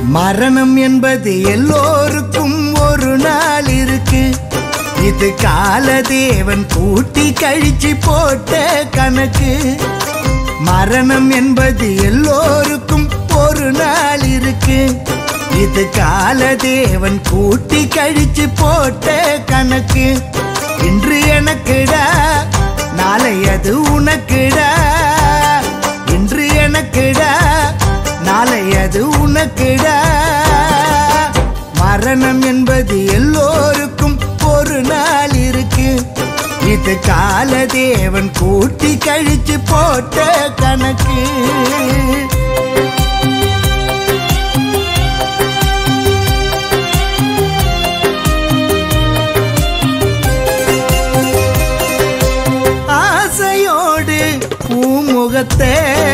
மரணம் என்பது எல்லோருக்கும் ஒரு நாள் இருக்கு இது காலதேவன் கூட்டி கழிச்சு போட்ட கணக்கு மரணம் என்பது எல்லோருக்கும் ஒரு நாள் இருக்கு இது காலதேவன் கூட்டி கழிச்சு போட்ட கணக்கு இன்று எனக்குடா நாளை அது உனக்குடா இன்று எனக்குடா நாளை அது உனக்குடா மரணம் என்பது எல்லோருக்கும் ஒரு நாள் இருக்கு இது காலதேவன் கூட்டி கழிச்சு போட்ட கணக்கு ஆசையோடு பூமுகத்தை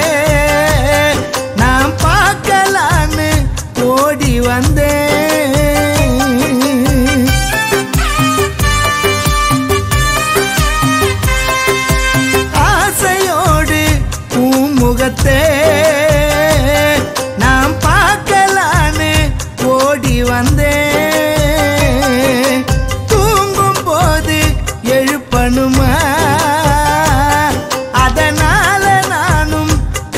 நான் பார்க்கலான்னு ஓடி வந்தேன் ஆசையோடு பூமுகத்தை நான் பார்க்கலான்னு ஓடி வந்தேன் தூங்கும் போது எழுப்பணுமா அதனால நானும்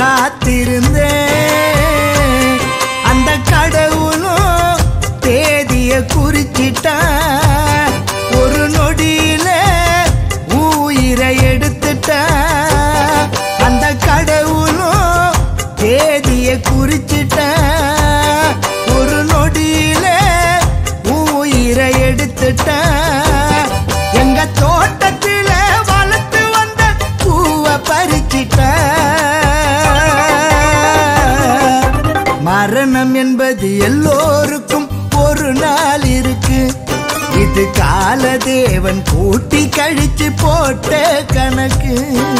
காத்திருந்தேன் அந்த கடவுளும் தேதிய குறிச்சிட்டான் ஒரு நொடியில உயிரை எடுத்துட்டான் அந்த கடவுளும் தேதிய குறிச்சிட்டான் ஒரு நொடியில உயிரை எடுத்துட்டான் எங்க தோட்டத்தில வளர்த்து வந்த பூவை பறிச்சிட்டான் மரணம் என்பது எல்லோருக்கும் ஒரு நாள் இருக்கு இது காலதேவன் கூட்டி கழிச்சு போட்ட கணக்கு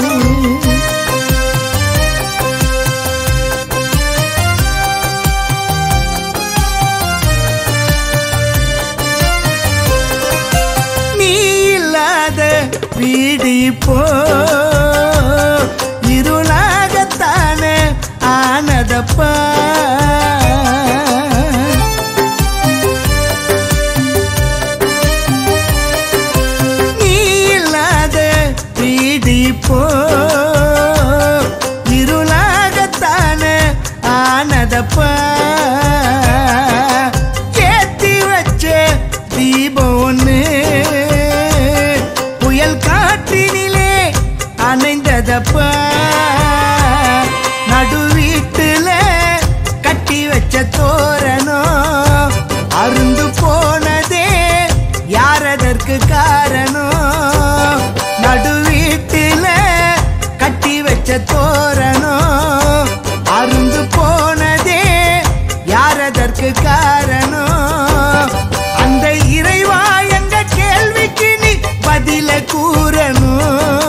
நீ இல்லாத வீடு இப்போ இருளாகத்தானே ஆனதப்பா நீ இல்லாத வீடு இப்போ இருளாகத்தானே ஆனதப்பா ஏத்தி வச்ச தீபம் ஒண்ணு புயல் காற்றினிலே அணைந்ததப்பா நடு வீட்டுல கட்டி வச்ச தோரணம் அருந்து போனதே யார் அதற்கு காரணம் நடு வீட்டுல கட்டி வச்ச தோரணம் அருந்து போனதே யார் அதற்கு காரணம் அந்த இறைவா எங்க கேள்விக்கு நீ பதில கூறணும்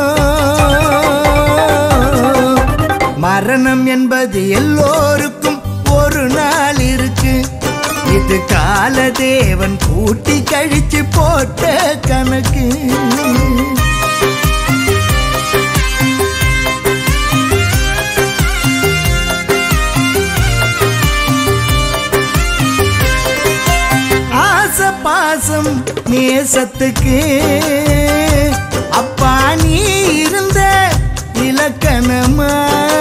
மரணம் என்பது எல்லோருக்கும் ஒரு நாள் இருக்கு இது காலதேவன் கூட்டி கழிச்சு போட்ட கணக்கு ஆசை பாசம் நேசத்துக்கு அப்பா நீ இருந்த இலக்கணமா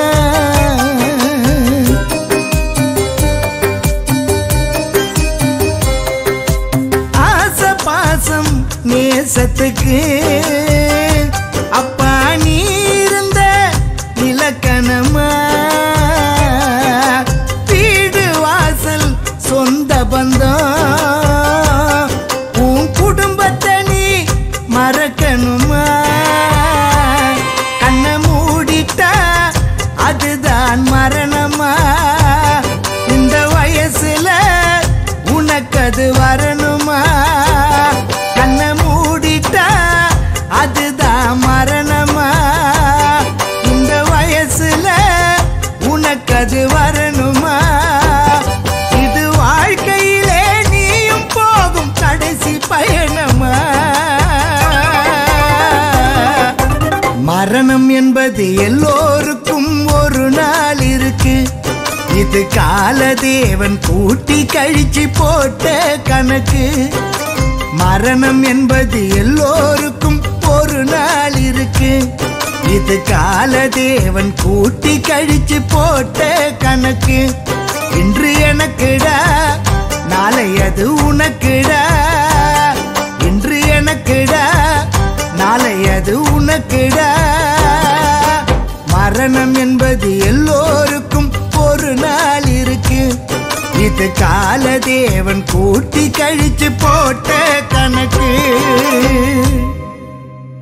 ஆசை பாசம் நேசத்துக்கு அப்பா நீ இருந்த இலக்கணமா வீடு வாசல் சொந்த பந்தம் உன் குடும்பத்தை நீ மறக்கணுமா கண்ணை மூடிட்டா அதுதான் மரணமா இந்த வயசுல உனக்கு அது வரணுமா கண்ணை மூடிட்டா அதுதான் மரணமா இந்த வயசுல உனக்கு அது வரணுமா இது வாழ்க்கையிலே நீயும் போகும் கடைசி பயணமா மரணம் என்பது எல்லோருக்கும் ஒரு நாள் இருக்கு இது காலதேவன் கூட்டி கழிச்சு போட்ட கணக்கு மரணம் என்பது எல்லோருக்கும் ஒரு நாள் இருக்கு இது காலதேவன் கூட்டி கழிச்சு போட்ட கணக்கு இன்று எனக்குடா நாளை அது உனக்குடா இன்று எனக்குடா நாளை அது உனக்குடா மரணம் என்பது எல்லோருக்கும் ஒரு நாள் இருக்கு இது காலதேவன் கூட்டி கழிச்சு போட்ட கணக்கு